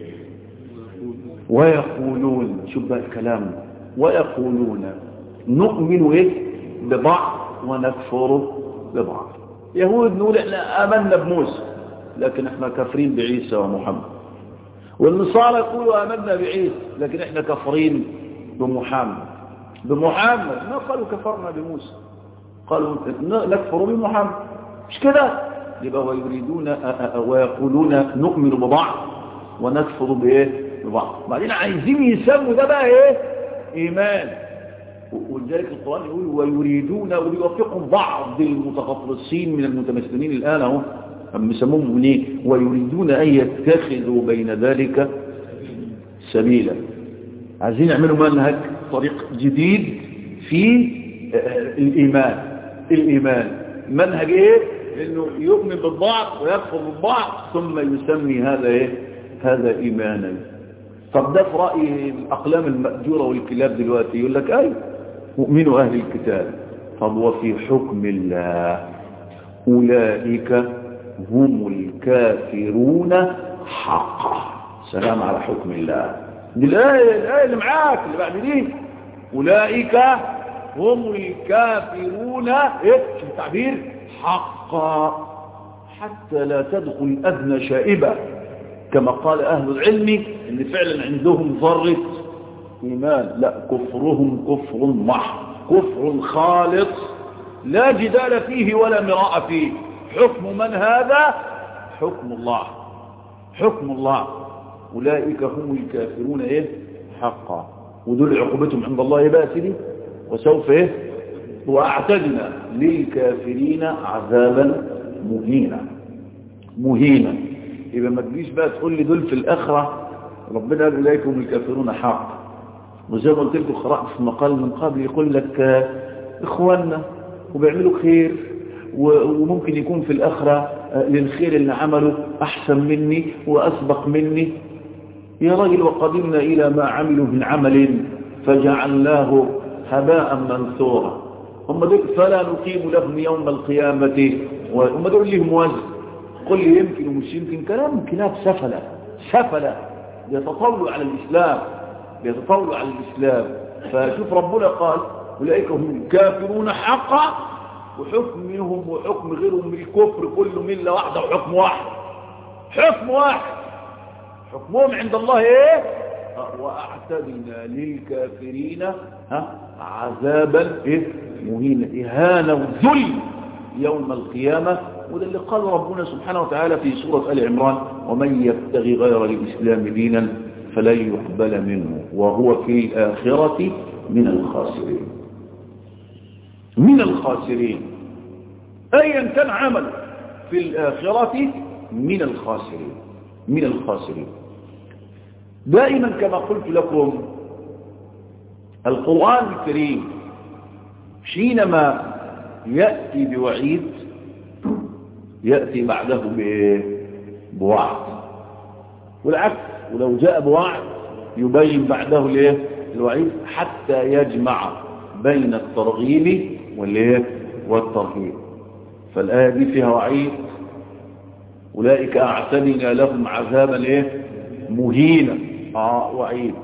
ويقولون شوف بقى الكلام ويقولون نؤمن إيه ببعض ونكفر ببعض يهود نقول احنا آمنا بموسى لكن احنا كافرين بعيسى ومحمد والنصارى يقولوا آمنا بعيسى لكن احنا كفرين بمحمد بمحمد ما قالوا كفرنا بموسى قالوا نكفر بمحمد مش كده يبقى ويريدون ويقولون نؤمن ببعض ونكفر بايه ببعض بعدين عايزين يسموا ده بقى ايه ايمان ولذلك القرآن يقول ويريدون ويوافقهم بعض المتغطرسين من المتمثلين الآن اهو هم يسموهم منين ويريدون أن يتخذوا بين ذلك سبيلا عايزين يعملوا منهج طريق جديد في الإيمان الإيمان منهج إيه إنه يؤمن بالبعض ويكفر بالبعض ثم يسمي هذا إيه هذا إيمانا طب ده في رأي الأقلام المأجورة والكلاب دلوقتي يقول لك أي مؤمنوا أهل الكتاب طب وفي حكم الله أولئك هم الكافرون حقا سلام على حكم الله دي الآية الآية اللي معاك اللي بعد دي أولئك هم الكافرون إيه التعبير حقا حتى لا تدخل أدنى شائبة كما قال أهل العلم إن فعلا عندهم ذرة إيمان لا كفرهم كفر محض كفر خالص لا جدال فيه ولا مراء فيه حكم من هذا حكم الله حكم الله أولئك هم الكافرون إيه حقا ودول عقوبتهم عند الله بقى سيدي وسوف إيه وأعتدنا للكافرين عذابا مهينا مهينا يبقى ما تجيش بقى تقول لي دول في الآخرة ربنا قال أولئك هم الكافرون حقا وزي ما قلت لكم قرأت في مقال من قبل يقول لك إخواننا وبيعملوا خير وممكن يكون في الآخرة للخير اللي عمله أحسن مني وأسبق مني يا راجل وقدمنا إلى ما عملوا من عمل فجعلناه هباء منثورا هم دول فلا نقيم لهم يوم القيامة هم دول لهم وزن قل لي يمكن ومش يمكن كلام كلاب سفلة سفلة يتطاولوا على الإسلام يتطاولوا على الإسلام فشوف ربنا قال أولئك هم الكافرون حقا وحكمهم وحكم غيرهم من الكفر كله ملة واحدة وحكم واحد حكم واحد حكمهم عند الله ايه واعتدنا للكافرين ها عذابا ايه مهينا اهانة وذل يوم القيامة وده اللي قال ربنا سبحانه وتعالى في سورة آل عمران ومن يبتغي غير الإسلام دينا فلن يقبل منه وهو في الآخرة من الخاسرين من الخاسرين أيا كان عمل في الآخرة من الخاسرين من الخاسرين دائما كما قلت لكم القرآن الكريم حينما يأتي بوعيد يأتي بعده بوعد والعكس ولو جاء بوعد يبين بعده الايه الوعيد حتى يجمع بين الترغيب والايه والترهيب فالآية دي فيها وعيد أولئك أعتدنا لهم عذابا ايه مهينا اه وعيد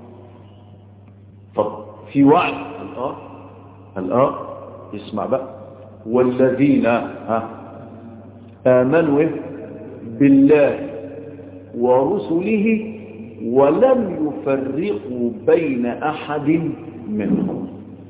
طب في وعد الآه الآه اسمع بقى والذين ها آمنوا بالله ورسله ولم يفرقوا بين أحد منهم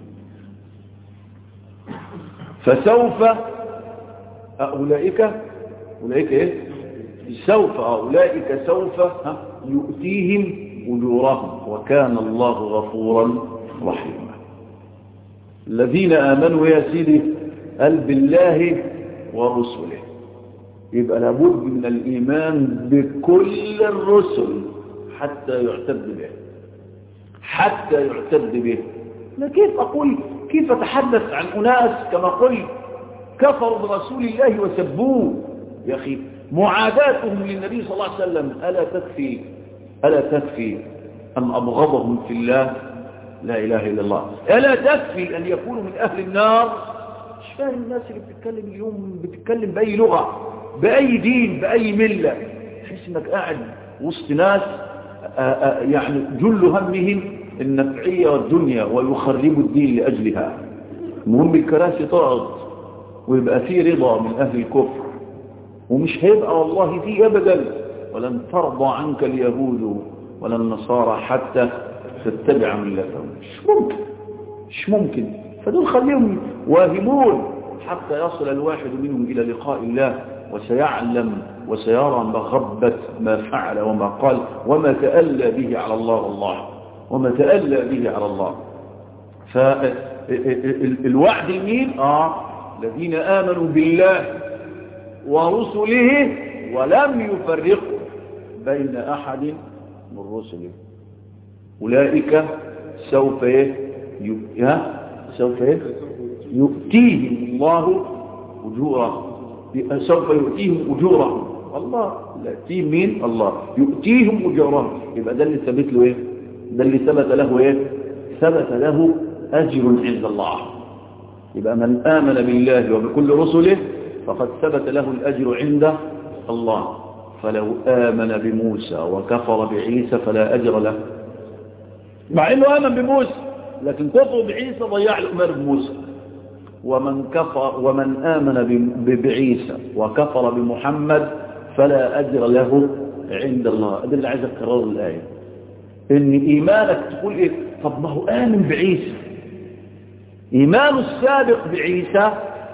فسوف أولئك أولئك إيه سوف أولئك سوف يؤتيهم أجورهم وكان الله غفورا رحيما الذين آمنوا يا سيدي قال بالله ورسله يبقى لابد من الإيمان بكل الرسل حتى يعتد به حتى يعتد به ما كيف أقول كيف أتحدث عن أناس كما قلت كفروا برسول الله وسبوه يا أخي معاداتهم للنبي صلى الله عليه وسلم ألا تكفي ألا تكفي أم أبغضهم في الله لا إله إلا الله ألا تكفي أن يكونوا من أهل النار مش فاهم الناس اللي بتتكلم اليوم بتتكلم بأي لغة بأي دين بأي ملة تحس انك قاعد وسط ناس آآ آآ يعني جل همهم النفعية والدنيا ويخربوا الدين لأجلها المهم الكراسي تقعد ويبقى فيه رضا من أهل الكفر ومش هيبقى والله فيه أبدا ولن ترضى عنك اليهود ولا النصارى حتى تتبع ملتهم مش ممكن مش ممكن فدول خليهم واهمون حتى يصل الواحد منهم إلى لقاء الله وسيعلم وسيرى مغبة ما فعل وما قال وما تألى به على الله الله وما تألى به على الله فالوعد مين آه الذين آمنوا بالله ورسله ولم يفرقوا بين أحد من رسله أولئك سوف سوف يؤتيهم الله أجورهم سوف يؤتيهم أجورهم الله يأتيهم مين الله يؤتيهم أجورهم يبقى ده اللي ثبت له ايه ده اللي ثبت له ايه ثبت له أجر عند الله يبقى من آمن بالله وبكل رسله فقد ثبت له الأجر عند الله فلو آمن بموسى وكفر بعيسى فلا أجر له مع أنه آمن بموسى لكن كفر بعيسى ضيع الأمر بموسى ومن كفر ومن آمن بعيسى وكفر بمحمد فلا أجر له عند الله ده اللي عايز أكرر الآية إن إيمانك تقول إيه طب ما هو آمن بعيسى إيمان السابق بعيسى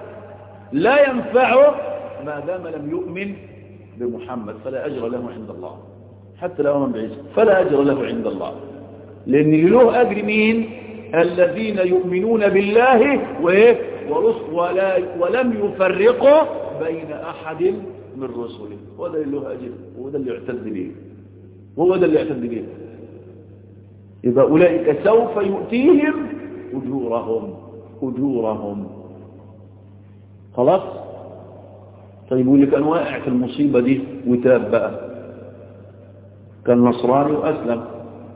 لا ينفعه ما دام لم يؤمن بمحمد فلا أجر له عند الله حتى لو آمن بعيسى فلا أجر له عند الله لأن له أجر مين الذين يؤمنون بالله وإيه ولا ولم يفرقوا بين أحد من رسله وده اللي له أجر وده اللي يعتد به وهو ده اللي يعتد به يبقى أولئك سوف يؤتيهم أجورهم أجورهم خلاص طيب واللي كان واقع في المصيبة دي وتاب بقى كان نصراني وأسلم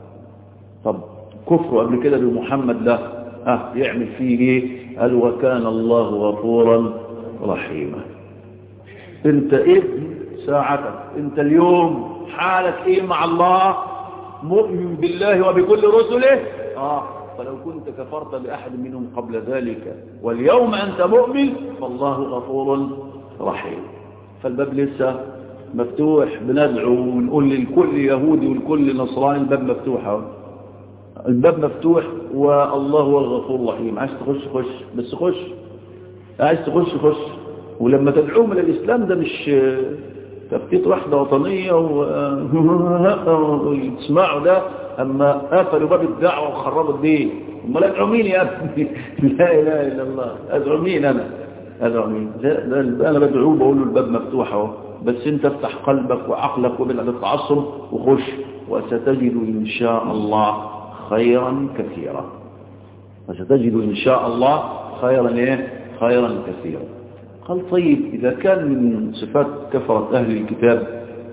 طب كفره قبل كده بمحمد ده ها يعمل فيه ايه قال وكان الله غفورا رحيما انت ابن ساعتك انت اليوم حالك ايه مع الله مؤمن بالله وبكل رسله اه فلو كنت كفرت بأحد منهم قبل ذلك واليوم أنت مؤمن فالله غفور رحيم فالباب لسه مفتوح بندعو ونقول للكل يهودي والكل نصراني الباب مفتوح الباب مفتوح والله هو الغفور الرحيم عايز تخش خش بس خش عايز تخش خش ولما تدعوهم الى الاسلام ده مش تفتيت وحدة وطنية وتسمعوا ده اما قفلوا باب الدعوة وخربوا الدين امال ادعوا مين يا ابني لا اله الا الله ادعو مين انا ادعو مين انا بدعوه بقول له الباب مفتوح اهو بس انت افتح قلبك وعقلك وابعد عن التعصب وخش وستجد ان شاء الله خيرا كثيرا وستجد إن شاء الله خيرا إيه؟ خيرا كثيرا قال طيب إذا كان من صفات كفرة أهل الكتاب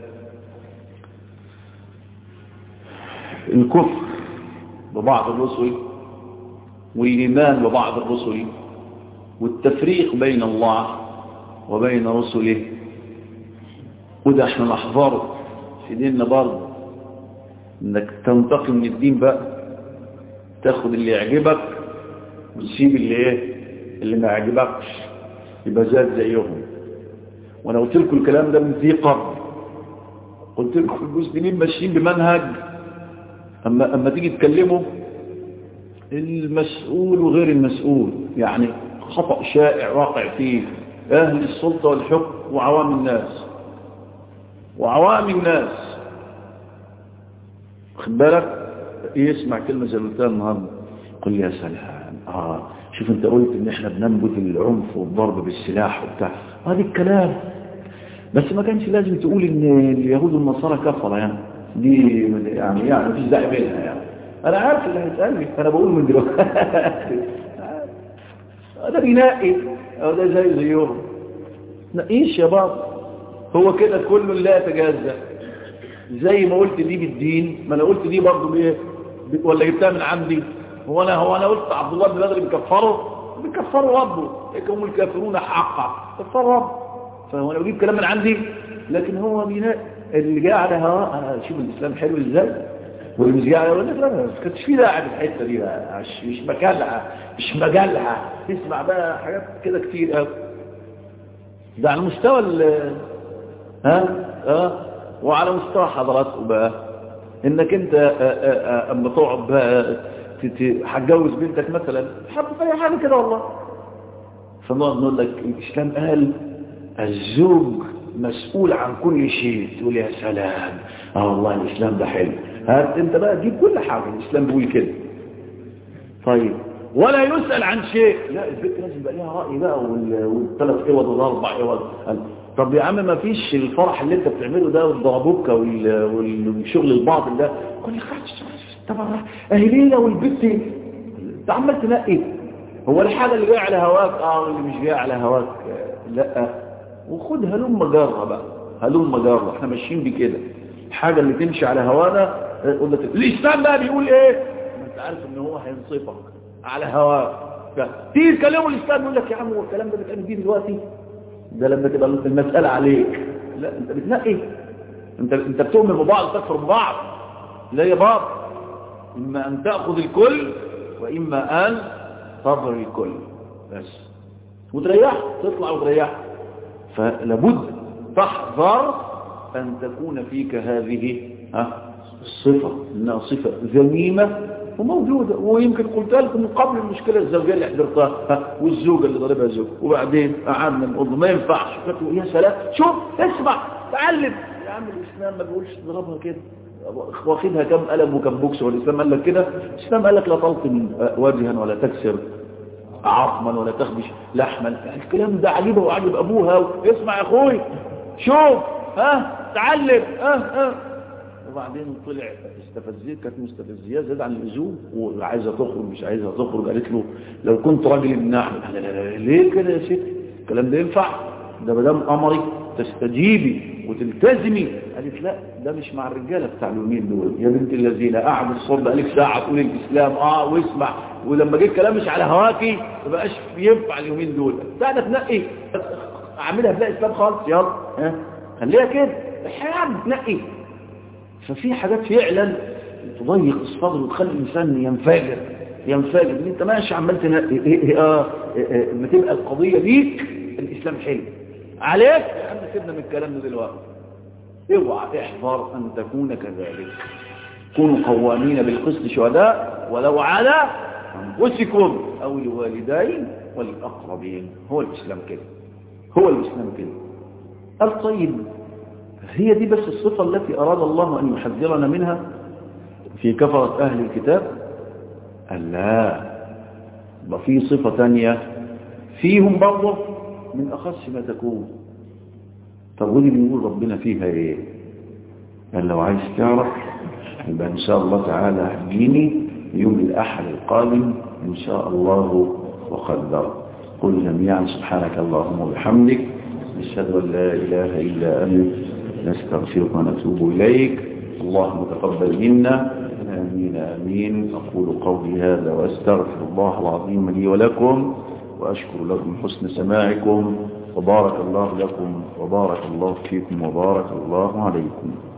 الكفر ببعض الرسل والإيمان ببعض الرسل والتفريق بين الله وبين رسله وده احنا نحضره في ديننا برضه انك تنتقل من الدين بقى تاخد اللي يعجبك وتسيب اللي ايه اللي ما يعجبكش يبقى زاد زيهم وانا قلت لكم الكلام ده من ذي قبل قلت لكم المسلمين ماشيين بمنهج اما اما تيجي تكلموا المسؤول وغير المسؤول يعني خطأ شائع واقع فيه اهل السلطة والحكم وعوام الناس وعوام الناس خد بالك يسمع كلمة زي قلتها النهارده قل لي يا سلام اه شوف انت قلت ان احنا بننبذ العنف والضرب بالسلاح وبتاع هذا الكلام بس ما كانش لازم تقول ان اليهود والنصارى كفره يعني دي يعني يعني مفيش داعي بينها يعني انا عارف اللي هيسالني انا بقول من دلوقتي ده بينقي او ده زي زيهم نقيش يا بابا هو كده كله لا يتجزأ زي ما قلت دي بالدين ما انا قلت دي برضه بايه ولا جبتها من عندي هو انا هو انا قلت عبد الله بن بدر بيكفروا بيكفروا ربه هم الكافرون حقا كفروا ربه فهو انا بجيب كلام من عندي لكن هو بيناء اللي جاء على هواء شوف الاسلام حلو ازاي واللي مش جاء على هواء ما كانش في داعي في الحته دي بقى مش مش مكانها مش مجالها تسمع بقى حاجات كده كتير قوي ده على مستوى ال ها ها وعلى مستوى حضراتكم بقى انك انت اما تقعد بقى هتجوز بنتك مثلا حب في اي حاجه كده والله فنقعد نقول لك الاسلام قال الزوج مسؤول عن كل شيء تقول يا سلام اه والله الاسلام ده حلو هات انت بقى جيب كل حاجه الاسلام بيقول كده طيب ولا يسأل عن شيء لا البنت لازم يبقى ليها رأي بقى والثلاث اوض والاربع اوض طب يا عم ما فيش الفرح اللي انت بتعمله ده والضربوكه والشغل الباطل ده كل طبعا اهي ليله والبنت انت عمال تنقي هو الحاجه اللي جايه على هواك اه واللي مش جايه على هواك لا وخد هلم جره بقى هلم جره احنا ماشيين بكده الحاجه اللي تمشي على هوانا قول لك الاسلام بقى بيقول ايه انت عارف ان هو هينصفك على هواك تيجي تكلمه الاسلام يقول لك يا عم هو الكلام ده بيتعمل بيه دلوقتي ده لما تبقى المساله عليك لا انت بتنقي انت انت بتؤمن ببعض تكفر ببعض لا يا بابا اما ان تاخذ الكل واما ان تضر الكل بس وتريح تطلع وتريح فلابد تحذر ان تكون فيك هذه ها الصفه انها صفه ذميمه وموجودة ويمكن قلت لكم من قبل المشكلة الزوجية اللي حضرتها والزوجة اللي ضربها زوج وبعدين قعدنا نقول ما ينفعش فتقول يا سلام شوف اسمع تعلم يا عم الإسلام ما بيقولش تضربها كده واخدها كم قلم وكم بوكس والإسلام قال لك كده الإسلام قال لك لا تلطم وجها ولا تكسر عظما ولا تخبش لحما الكلام ده عجيبه وعجب أبوها اسمع يا أخوي شوف ها تعلم ها ها وبعدين طلع استفزيه كانت مستفزيه زاد عن اللزوم وعايزه تخرج مش عايزه تخرج قالت له لو كنت راجل ابن احمد لا لا لا ليه كده يا ست الكلام ده ينفع ده ما دام امري تستجيبي وتلتزمي قالت لا ده مش مع الرجاله بتاع اليومين دول يا بنت الذين قاعد الصوت بقالك ساعه تقول الاسلام اه واسمع ولما جه الكلام مش على هواكي ما بقاش ينفع اليومين دول ساعه تنقي اعملها بلا اسلام خالص يلا ها خليها كده الحياه بتنقي ففي حاجات فعلا تضيق الصدر وتخلي الإنسان ينفجر ينفجر ان انت ماشي عمال تنقي إيه اه لما تبقى القضية ليك الإسلام حلو عليك يا عم سيبنا من الكلام ده دلوقتي اوعى احذر أن تكون كذلك كونوا قوامين بالقسط شهداء ولو على أنفسكم أو الوالدين والأقربين هو الإسلام كده هو الإسلام كده قال طيب هي دي بس الصفة التي أراد الله أن يحذرنا منها في كفرة أهل الكتاب قال لا في صفة تانية فيهم برضه من أخص ما تكون طب ودي بنقول ربنا فيها ايه قال لو عايز تعرف يبقى ان شاء الله تعالى هتجيني يوم الأحد القادم إن شاء الله وقدر قل جميعا سبحانك اللهم وبحمدك نشهد أن لا إله إلا أنت نستغفرك ونتوب إليك اللهم تقبل منا آمين آمين أقول قولي هذا وأستغفر الله العظيم لي ولكم وأشكر لكم حسن سماعكم وبارك الله لكم وبارك الله فيكم وبارك الله عليكم